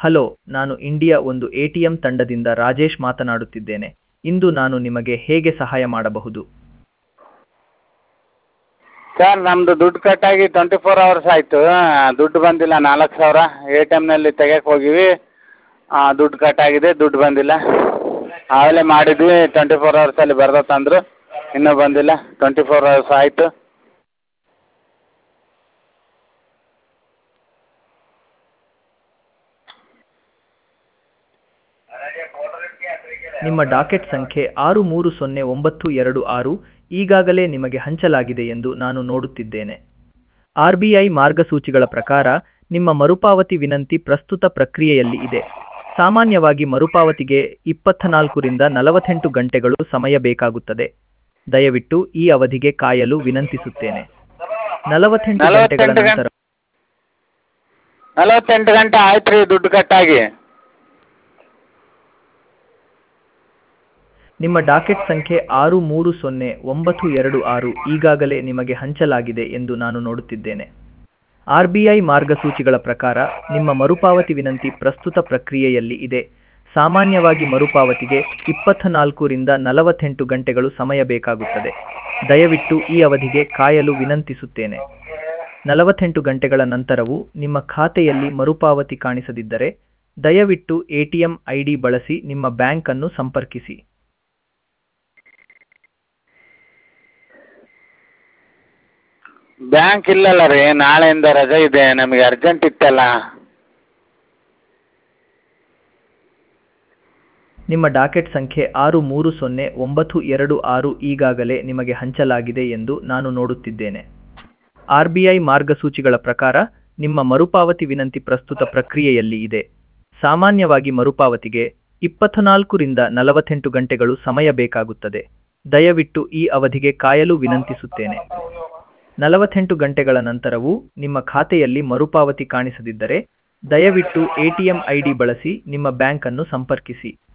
hello ನಾನು India ಒಂದು A T M ತಂಡದಿಂದ ರಾಜೇಶ್ ಮಾತನಾಡುತ್ತಿದ್ದೇನೆ ಇಂದು ನಾನು ನಿಮಗೆ ಹೇಗೆ ಸಹಾಯ ಮಾಡಬಹುದು ಸರ್ ನಮ್ಮದು ದುಡ್ಡು ಕಟ್ಟಾಗಿ ಟ್ವೆಂಟಿ ಫೋರ್ ಅವರ್ಸ್ ಆಯಿತು ದುಡ್ಡು ಬಂದಿಲ್ಲ ನಾಲ್ಕು ಸಾವಿರ ಎ ಟಿ ಎಮ್ನಲ್ಲಿ ತೆಗಿಯಕ್ಕೆ ಹೋಗೀವಿ ದುಡ್ಡು ಕಟ್ಟಾಗಿದೆ ದುಡ್ಡು ಬಂದಿಲ್ಲ ಆಗಲೇ ಮಾಡಿದ್ವಿ ಟ್ವೆಂಟಿ ಫೋರ್ ಅವರ್ಸಲ್ಲಿ ಬರ್ತೈತೆ ಅಂದರು ಇನ್ನೂ ಬಂದಿಲ್ಲ ಟ್ವೆಂಟಿ ಫೋರ್ ಅವರ್ಸ್ ಆಯಿತು ನಿಮ್ಮ ಡಾಕೆಟ್ ಸಂಖ್ಯೆ ಆರು ಮೂರು ಸೊನ್ನೆ ಒಂಬತ್ತು ಎರಡು ಆರು ಈಗಾಗಲೇ ನಿಮಗೆ ಹಂಚಲಾಗಿದೆ ಎಂದು ನಾನು ನೋಡುತ್ತಿದ್ದೇನೆ ಆರ್ ಬಿ ಐ ಮಾರ್ಗಸೂಚಿಗಳ ಪ್ರಕಾರ ನಿಮ್ಮ ಮರುಪಾವತಿ ವಿನಂತಿ ಪ್ರಸ್ತುತ ಪ್ರಕ್ರಿಯೆಯಲ್ಲಿ ಇದೆ ಸಾಮಾನ್ಯವಾಗಿ ಮರುಪಾವತಿಗೆ ಇಪ್ಪತ್ತನಾಲ್ಕರಿಂದ ನಲವತ್ತೆಂಟು ಗಂಟೆಗಳು ಸಮಯ ಬೇಕಾಗುತ್ತದೆ ದಯವಿಟ್ಟು ಈ ಅವಧಿಗೆ ಕಾಯಲು ವಿನಂತಿಸುತ್ತೇನೆ ನಲವತ್ತೆಂಟು ಗಂಟೆಗಳ ನಲವತ್ತೆಂಟು ನಂತರ ನಲವತ್ತೆಂಟು ಗಂಟೆ ಆಯ್ತು ರೀ ದುಡ್ಡು ಕಟ್ಟಾಗಿ ನಿಮ್ಮ ಡಾಕೆಟ್ ಸಂಖ್ಯೆ ಆರು ಮೂರು ಸೊನ್ನೆ ಒಂಬತ್ತು ಎರಡು ಆರು ಈಗಾಗಲೇ ನಿಮಗೆ ಹಂಚಲಾಗಿದೆ ಎಂದು ನಾನು ನೋಡುತ್ತಿದ್ದೇನೆ ಆರ್ ಬಿ ಐ ಮಾರ್ಗಸೂಚಿಗಳ ಪ್ರಕಾರ ನಿಮ್ಮ ಮರುಪಾವತಿ ವಿನಂತಿ ಪ್ರಸ್ತುತ ಪ್ರಕ್ರಿಯೆಯಲ್ಲಿ ಇದೆ ಸಾಮಾನ್ಯವಾಗಿ ಮರುಪಾವತಿಗೆ ಇಪ್ಪತ್ತನಾಲ್ಕರಿಂದ ನಲವತ್ತೆಂಟು ಗಂಟೆಗಳು ಸಮಯ ಬೇಕಾಗುತ್ತದೆ ದಯವಿಟ್ಟು ಈ ಅವಧಿಗೆ ಕಾಯಲು ವಿನಂತಿಸುತ್ತೇನೆ ನಲವತ್ತೆಂಟು ಗಂಟೆಗಳ ನಂತರವೂ ನಿಮ್ಮ ಖಾತೆಯಲ್ಲಿ ಮರುಪಾವತಿ ಕಾಣಿಸದಿದ್ದರೆ ದಯವಿಟ್ಟು ಎಟಿಎಂ ಐಡಿ ಬಳಸಿ ನಿಮ್ಮ ಬ್ಯಾಂಕ್ ಅನ್ನು ಸಂಪರ್ಕಿಸಿ ಬ್ಯಾಂಕ್ ಇಲ್ಲಲ್ಲ ರೀ ನಾಳೆಯಿಂದ ರಜೆ ಇದೆ ನಮಗೆ ಅರ್ಜೆಂಟ್ ಇತ್ತಲ್ಲ ನಿಮ್ಮ ಡಾಕೆಟ್ ಸಂಖ್ಯೆ ಆರು ಮೂರು ಸೊನ್ನೆ ಒಂಬತ್ತು ಎರಡು ಆರು ಈಗಾಗಲೇ ನಿಮಗೆ ಹಂಚಲಾಗಿದೆ ಎಂದು ನಾನು ನೋಡುತ್ತಿದ್ದೇನೆ ಆರ್ ಬಿ ಐ ಮಾರ್ಗಸೂಚಿಗಳ ಪ್ರಕಾರ ನಿಮ್ಮ ಮರುಪಾವತಿ ವಿನಂತಿ ಪ್ರಸ್ತುತ ಪ್ರಕ್ರಿಯೆಯಲ್ಲಿ ಇದೆ ಸಾಮಾನ್ಯವಾಗಿ ಮರುಪಾವತಿಗೆ ಇಪ್ಪತ್ತನಾಲ್ಕರಿಂದ ನಲವತ್ತೆಂಟು ಗಂಟೆಗಳು ಸಮಯ ಬೇಕಾಗುತ್ತದೆ ದಯವಿಟ್ಟು ಈ ಅವಧಿಗೆ ಕಾಯಲು ವಿನಂತಿಸುತ್ತೇನೆ ನಲವತ್ತೆಂಟು ಗಂಟೆಗಳ ನಂತರವೂ ನಿಮ್ಮ ಖಾತೆಯಲ್ಲಿ ಮರುಪಾವತಿ ಕಾಣಿಸದಿದ್ದರೆ ದಯವಿಟ್ಟು ಎಟಿಎಂ ಐಡಿ ಬಳಸಿ ನಿಮ್ಮ ಬ್ಯಾಂಕ್ ಅನ್ನು ಸಂಪರ್ಕಿಸಿ